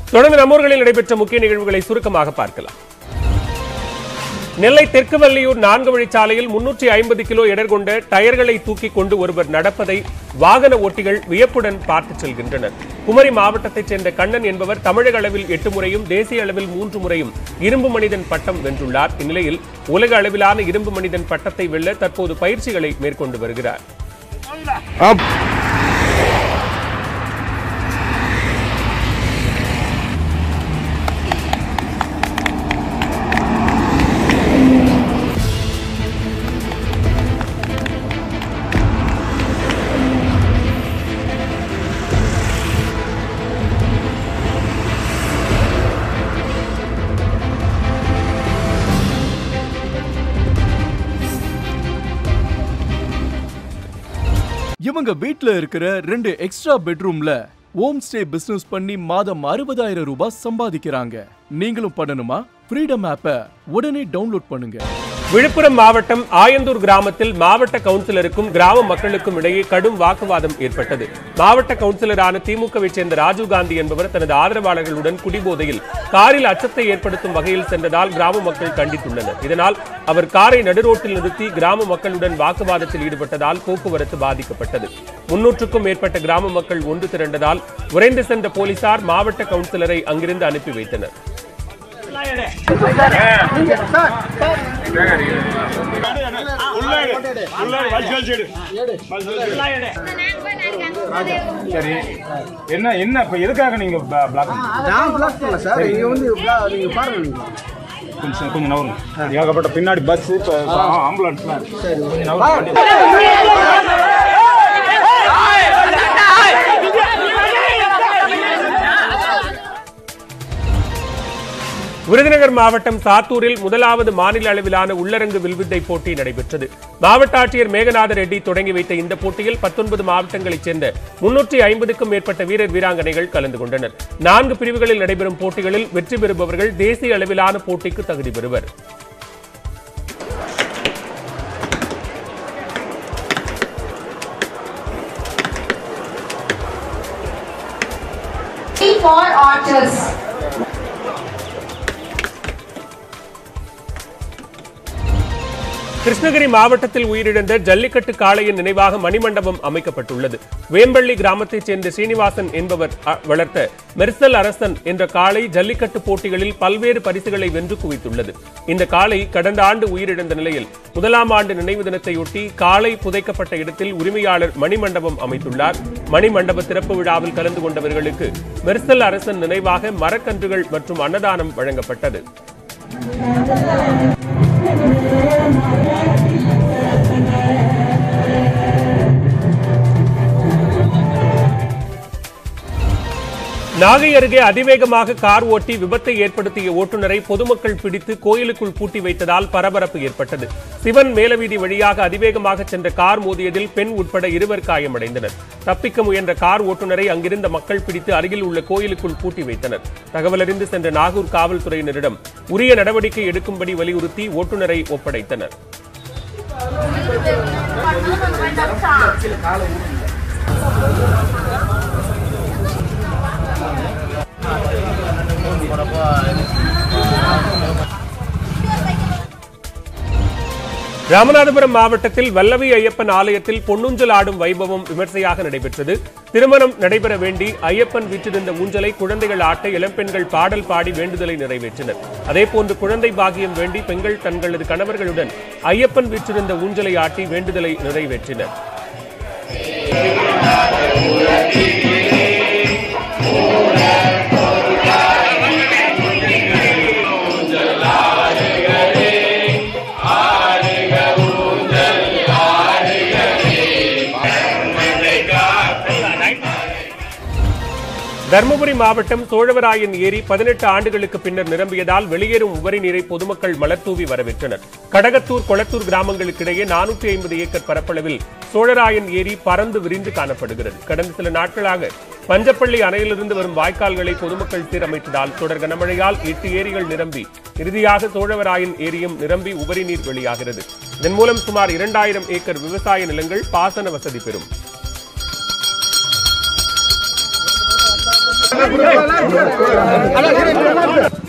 தொடர்ந்து நம்மூர்களில் நடைபெற்ற முக்கிய நிகழ்வுகளை சுருக்கமாக பார்க்கலாம் நெல்லை தெற்கு வள்ளியூர் நான்கு வழிச்சாலையில் முன்னூற்றி ஐம்பது கிலோ எடர் கொண்ட டயர்களை தூக்கிக் கொண்டு ஒருவர் நடப்பதை வாகன ஓட்டிகள் வியப்புடன் பார்த்துச் செல்கின்றனர் குமரி மாவட்டத்தைச் சேர்ந்த கண்ணன் என்பவர் தமிழக அளவில் எட்டு முறையும் தேசிய அளவில் மூன்று முறையும் இரும்பு மனிதன் பட்டம் வென்றுள்ளார் இந்நிலையில் உலக அளவிலான இரும்பு மனிதன் பட்டத்தை வெல்ல தற்போது பயிற்சிகளை மேற்கொண்டு வருகிறார் இவங்க வீட்ல இருக்கிற ரெண்டு எக்ஸ்ட்ரா பெட்ரூம்ல ஹோம் ஸ்டே பிசினஸ் பண்ணி மாதம் அறுபதாயிரம் ரூபாய் சம்பாதிக்கிறாங்க நீங்களும் பண்ணணுமா ஃப்ரீடம் ஆப்பை உடனே டவுன்லோட் பண்ணுங்க விழுப்புரம் மாவட்டம் ஆயந்தூர் கிராமத்தில் மாவட்ட கவுன்சிலருக்கும் கிராம மக்களுக்கும் இடையே கடும் வாக்குவாதம் ஏற்பட்டது மாவட்ட கவுன்சிலரான திமுகவை சேர்ந்த ராஜீவ்காந்தி என்பவர் தனது ஆதரவாளர்களுடன் குடிபோதையில் காரில் அச்சத்தை ஏற்படுத்தும் வகையில் சென்றதால் கிராம மக்கள் கண்டித்துள்ளனர் இதனால் அவர் காரை நடுரோட்டில் நிறுத்தி கிராம மக்களுடன் வாக்குவாதத்தில் ஈடுபட்டதால் போக்குவரத்து பாதிக்கப்பட்டது முன்னூற்றுக்கும் மேற்பட்ட கிராம மக்கள் ஒன்று திரண்டதால் விரைந்து சென்ற போலீசார் மாவட்ட கவுன்சிலரை அங்கிருந்து அனுப்பி வைத்தனர் சரி என்ன என்ன இப்ப எதுக்காக நீங்க பிளாக் நான் பிளாக் பண்ணல சார் இங்க வந்து bla- நீங்க பாருங்க நீங்க கொஞ்சம் கொஞ்சம் நவருங்க ஏகப்பட்ட பின்னாடி பஸ் இப்போ ஆம்புலன்ஸ்லாம் இருக்கு. கொஞ்சம் நவருங்க விருதுநகர் மாவட்டம் சாத்தூரில் முதலாவது மாநில அளவிலான உள்ளரங்கு வில்வித்தை போட்டி நடைபெற்றது மாவட்ட ஆட்சியர் மேகநாத ரெட்டி தொடங்கி வைத்த இந்த போட்டியில் பத்தொன்பது மாவட்டங்களைச் சேர்ந்த முன்னூற்றி ஐம்பதுக்கும் மேற்பட்ட வீரர் வீராங்கனைகள் கலந்து கொண்டனர் நான்கு பிரிவுகளில் நடைபெறும் போட்டிகளில் வெற்றி பெறுபவர்கள் தேசிய அளவிலான போட்டிக்கு தகுதி பெறுவர் for archers. கிருஷ்ணகிரி மாவட்டத்தில் உயிரிழந்த ஜல்லிக்கட்டு காளையின் நினைவாக மணிமண்டபம் அமைக்கப்பட்டுள்ளது வேம்பள்ளி கிராமத்தைச் சேர்ந்த சீனிவாசன் என்பவர் அ, வளர்த்த மெர்சல் அரசன் என்ற காளை ஜல்லிக்கட்டு போட்டிகளில் பல்வேறு பரிசுகளை வென்று குவித்துள்ளது இந்த காளை கடந்த ஆண்டு உயிரிழந்த நிலையில் முதலாம் ஆண்டு நினைவு தினத்தையொட்டி காளை புதைக்கப்பட்ட இடத்தில் உரிமையாளர் மணிமண்டபம் அமைத்துள்ளார் மணிமண்டப திறப்பு விழாவில் கலந்து கொண்டவர்களுக்கு மெர்சல் அரசன் நினைவாக மரக்கன்றுகள் மற்றும் அன்னதானம் வழங்கப்பட்டது நாகை அருகே அதிவேகமாக கார் ஓட்டி விபத்தை ஏற்படுத்திய ஓட்டுநரை பொதுமக்கள் பிடித்து கோயிலுக்குள் பூட்டி வைத்ததால் பரபரப்பு ஏற்பட்டது சிவன் மேலவீதி வழியாக அதிவேகமாக சென்ற கார் மோதியதில் பெண் உட்பட இருவர் காயமடைந்தனர் தப்பிக்க முயன்ற கார் ஓட்டுநரை அங்கிருந்த மக்கள் பிடித்து அருகில் உள்ள கோயிலுக்குள் பூட்டி வைத்தனர் தகவலறிந்து சென்ற நாகூர் காவல்துறையினரிடம் உரிய நடவடிக்கை எடுக்கும்படி வலியுறுத்தி ஓட்டுநரை ஒப்படைத்தனர் ராமநாதபுரம் மாவட்டத்தில் வல்லவி ஐயப்பன் ஆலயத்தில் பொன்னூஞ்சல் ஆடும் வைபவம் விமர்சையாக நடைபெற்றது திருமணம் நடைபெற வேண்டி ஐயப்பன் வீற்றிருந்த ஊஞ்சலை குழந்தைகள் ஆட்ட இளம்பெண்கள் பாடல் பாடி வேண்டுதலை நிறைவேற்றினர் அதேபோன்று குழந்தை பாகியம் வேண்டி பெண்கள் தங்களது கணவர்களுடன் ஐயப்பன் வீற்றிருந்த ஊஞ்சலை ஆட்டி வேண்டுதலை நிறைவேற்றினர் தருமபுரி மாவட்டம் சோழவராயன் ஏரி பதினெட்டு ஆண்டுகளுக்கு பின்னர் நிரம்பியதால் வெளியேறும் உபரி நீரை பொதுமக்கள் மலர்தூவி வரவேற்றனர் கடகத்தூர் கொளத்தூர் கிராமங்களுக்கிடையே நானூற்றி ஐம்பது ஏக்கர் பரப்பளவில் சோழராயன் ஏரி பறந்து விரிந்து காணப்படுகிறது கடந்த சில நாட்களாக பஞ்சப்பள்ளி அணையிலிருந்து வரும் வாய்க்கால்களை பொதுமக்கள் சீரமைத்ததால் தொடர் கனமழையால் எட்டு ஏரிகள் நிரம்பி இறுதியாக சோழவராயன் ஏரியும் நிரம்பி உபரி நீர் வெளியாகிறது இதன் மூலம் சுமார் இரண்டாயிரம் ஏக்கர் விவசாய நிலங்கள் பாசன வசதி பெறும் அண்ணா,